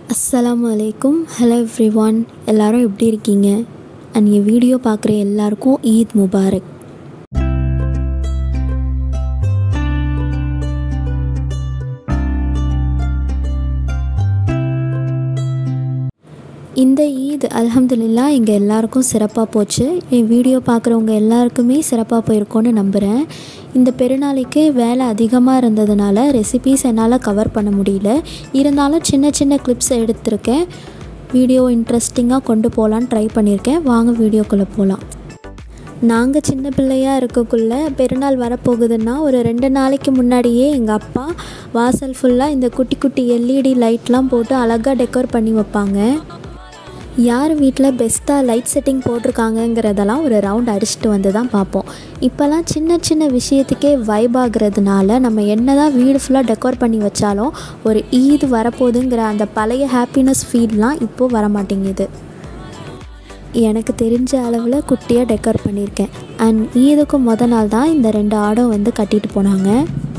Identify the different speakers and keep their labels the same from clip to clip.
Speaker 1: அஸ்ஸலாமு அலைக்கும் hello every one எல்லோரும் எப்படி இருக்கீங்க அண்ட் என் வீடியோ பார்க்குற எல்லாருக்கும் ஈத் முபாரக் இந்த ஈத் அல்ஹம்துலில்லா எங்கள் எல்லாருக்கும் சிறப்பாக போச்சு என் வீடியோ பார்க்குறவங்க எல்லாருக்குமே சிறப்பாக போயிருக்கோன்னு நம்புகிறேன் இந்த பெருநாளைக்கு வேலை அதிகமாக இருந்ததுனால ரெசிபீஸ் என்னால் கவர் பண்ண முடியல இருந்தாலும் சின்ன சின்ன கிளிப்ஸ் எடுத்திருக்கேன் வீடியோ இன்ட்ரெஸ்டிங்காக கொண்டு போகலான்னு ட்ரை பண்ணியிருக்கேன் வாங்க வீடியோக்குள்ளே போகலாம் நாங்கள் சின்ன பிள்ளையாக இருக்கக்குள்ள பெருநாள் வரப்போகுதுன்னா ஒரு ரெண்டு நாளைக்கு முன்னாடியே எங்கள் அப்பா வாசல் ஃபுல்லாக இந்த குட்டி குட்டி எல்இடி லைட்லாம் போட்டு அழகாக டெக்கோர் பண்ணி வைப்பாங்க யார் வீட்டில் பெஸ்ட்டாக லைட் செட்டிங் போட்டிருக்காங்கங்கிறதெல்லாம் ஒரு ரவுண்ட் அடிச்சுட்டு வந்து தான் பார்ப்போம் இப்போல்லாம் சின்ன சின்ன விஷயத்துக்கே வைப் ஆகுறதுனால நம்ம என்ன தான் வீடு ஃபுல்லாக டெக்கோர் பண்ணி வச்சாலும் ஒரு ஈது வரப்போகுதுங்கிற அந்த பழைய ஹாப்பினஸ் ஃபீல்லாம் இப்போது வர மாட்டேங்குது எனக்கு தெரிஞ்ச அளவில் குட்டியாக டெக்கோர் பண்ணியிருக்கேன் அண்ட் ஈதுக்கும் முத நாள் தான் இந்த ரெண்டு ஆடம் வந்து கட்டிட்டு போனாங்க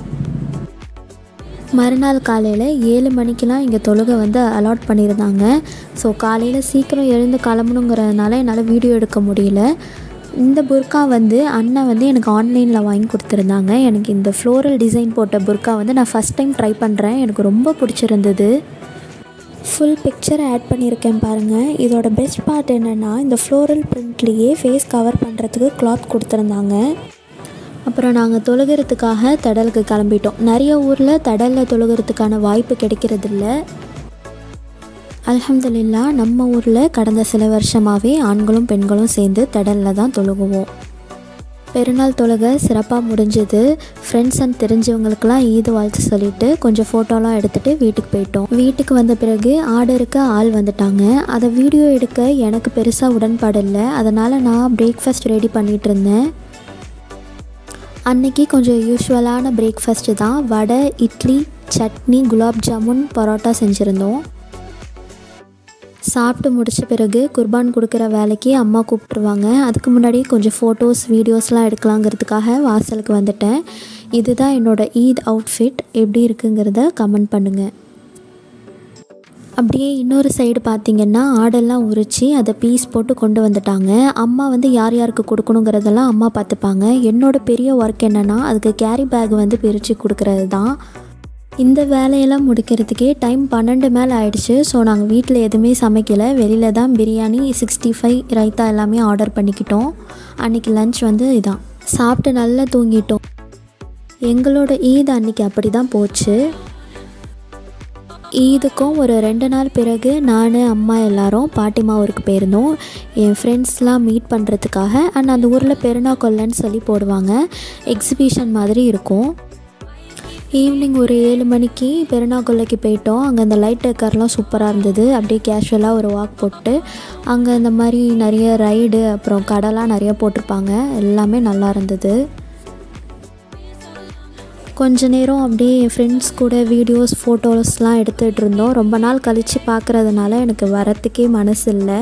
Speaker 1: மறுநாள் காலையில் ஏழு மணிக்கெலாம் இங்கே தொழுகை வந்து அலாட் பண்ணியிருந்தாங்க ஸோ காலையில் சீக்கிரம் எழுந்து கிளம்பணுங்கிறதுனால என்னால் வீடியோ எடுக்க முடியல இந்த புர்கா வந்து அண்ணன் வந்து எனக்கு ஆன்லைனில் வாங்கி கொடுத்துருந்தாங்க எனக்கு இந்த ஃப்ளோரல் டிசைன் போட்ட புர்கா வந்து நான் ஃபஸ்ட் டைம் ட்ரை பண்ணுறேன் எனக்கு ரொம்ப பிடிச்சிருந்தது ஃபுல் பிக்சர் ஆட் பண்ணியிருக்கேன் பாருங்கள் இதோட பெஸ்ட் பார்ட் என்னென்னா இந்த ஃப்ளோரல் பிரிண்ட்லேயே ஃபேஸ் கவர் பண்ணுறதுக்கு கிளாத் கொடுத்துருந்தாங்க அப்புறம் நாங்கள் தொழுகிறதுக்காக தடலுக்கு கிளம்பிட்டோம் நிறைய ஊரில் தடலில் தொழுகிறதுக்கான வாய்ப்பு கிடைக்கிறதில்ல அல்ஹம்துலில்லா நம்ம ஊரில் கடந்த சில வருஷமாகவே ஆண்களும் பெண்களும் சேர்ந்து தடலில் தான் தொழுகுவோம் பெருநாள் தொழுகை சிறப்பாக முடிஞ்சது ஃப்ரெண்ட்ஸ் அண்ட் தெரிஞ்சவங்களுக்கெல்லாம் ஈது வாழ்த்து சொல்லிவிட்டு கொஞ்சம் ஃபோட்டோலாம் எடுத்துகிட்டு வீட்டுக்கு போயிட்டோம் வீட்டுக்கு வந்த பிறகு ஆர்டருக்கு ஆள் வந்துட்டாங்க அதை வீடியோ எடுக்க எனக்கு பெருசாக உடன்பாடு இல்லை அதனால் நான் பிரேக்ஃபாஸ்ட் ரெடி பண்ணிகிட்டு இருந்தேன் அன்னைக்கு கொஞ்சம் யூஸ்வலான பிரேக்ஃபாஸ்ட்டு தான் வடை இட்லி சட்னி குலாப் ஜாமுன் பரோட்டா செஞ்சுருந்தோம் சாப்பிட்டு முடித்த பிறகு குர்பான் கொடுக்குற வேலைக்கு அம்மா கூப்பிட்ருவாங்க அதுக்கு முன்னாடி கொஞ்சம் ஃபோட்டோஸ் வீடியோஸ்லாம் எடுக்கலாங்கிறதுக்காக வாசலுக்கு வந்துட்டேன் இதுதான் என்னோடய ஈத் அவுட்ஃபிட் எப்படி இருக்குங்கிறத கமெண்ட் பண்ணுங்கள் அப்படியே இன்னொரு சைடு பார்த்திங்கன்னா ஆடெல்லாம் உரித்து அதை பீஸ் போட்டு கொண்டு வந்துட்டாங்க அம்மா வந்து யார் யாருக்கு கொடுக்கணுங்கிறதெல்லாம் அம்மா பார்த்துப்பாங்க என்னோடய பெரிய ஒர்க் என்னென்னா அதுக்கு கேரி பேக் வந்து பிரித்து கொடுக்குறது தான் இந்த வேலையெல்லாம் முடிக்கிறதுக்கே டைம் பன்னெண்டு மேலே ஆயிடுச்சு ஸோ நாங்கள் வீட்டில் எதுவுமே சமைக்கலை வெளியில் தான் பிரியாணி சிக்ஸ்டி ஃபைவ் ரைத்தா எல்லாமே ஆர்டர் பண்ணிக்கிட்டோம் அன்றைக்கி லன்ச் வந்து இதான் சாப்பிட்டு நல்லா தூங்கிட்டோம் எங்களோட ஈத் அன்றைக்கி அப்படி தான் போச்சு ஈதுக்கும் ஒரு ரெண்டு நாள் பிறகு நான் அம்மா எல்லாரும் பாட்டிமா ஊருக்கு போயிருந்தோம் என் ஃப்ரெண்ட்ஸ்லாம் மீட் பண்ணுறதுக்காக அண்ட் அந்த ஊரில் பெருநா கொல்லைன்னு சொல்லி போடுவாங்க எக்ஸிபிஷன் மாதிரி இருக்கும் ஈவினிங் ஒரு ஏழு மணிக்கு பெருநா கொல்லைக்கு போயிட்டோம் அங்கே அந்த லைட் டெக்கர்லாம் சூப்பராக இருந்தது அப்படியே கேஷுவலாக ஒரு வாக் போட்டு அங்கே இந்த மாதிரி நிறைய ரைடு அப்புறம் கடைலாம் நிறைய போட்டிருப்பாங்க எல்லாமே நல்லா இருந்தது கொஞ்ச நேரம் அப்படியே என் ஃப்ரெண்ட்ஸ் கூட வீடியோஸ் ஃபோட்டோஸ்லாம் எடுத்துகிட்டு இருந்தோம் ரொம்ப நாள் கழித்து பார்க்குறதுனால எனக்கு வரத்துக்கே மனசு இல்லை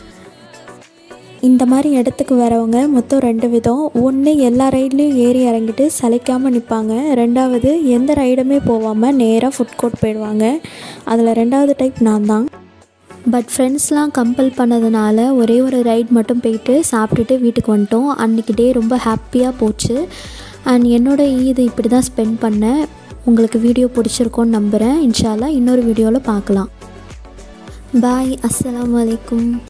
Speaker 1: இந்த மாதிரி இடத்துக்கு வரவங்க மொத்தம் ரெண்டு விதம் ஒன்று எல்லா ரைட்லேயும் ஏறி இறங்கிட்டு சளைக்காமல் நிற்பாங்க ரெண்டாவது எந்த ரைடுமே போகாமல் நேராக ஃபுட் கோர்ட் போயிடுவாங்க அதில் ரெண்டாவது டைப் நான் தான் பட் ஃப்ரெண்ட்ஸ்லாம் கம்பல் பண்ணதுனால ஒரே ஒரு ரைட் மட்டும் போயிட்டு சாப்பிட்டுட்டு வீட்டுக்கு வந்துட்டோம் அன்றைக்கி டே ரொம்ப ஹாப்பியாக போச்சு அண்ட் என்னோடய ஈது இப்படி தான் ஸ்பெண்ட் பண்ணேன் உங்களுக்கு வீடியோ பிடிச்சிருக்கோன்னு நம்புகிறேன் இன்ஷால்லா இன்னொரு வீடியோவில் பார்க்கலாம் பாய் அஸ்ஸலாமு அலைக்கும்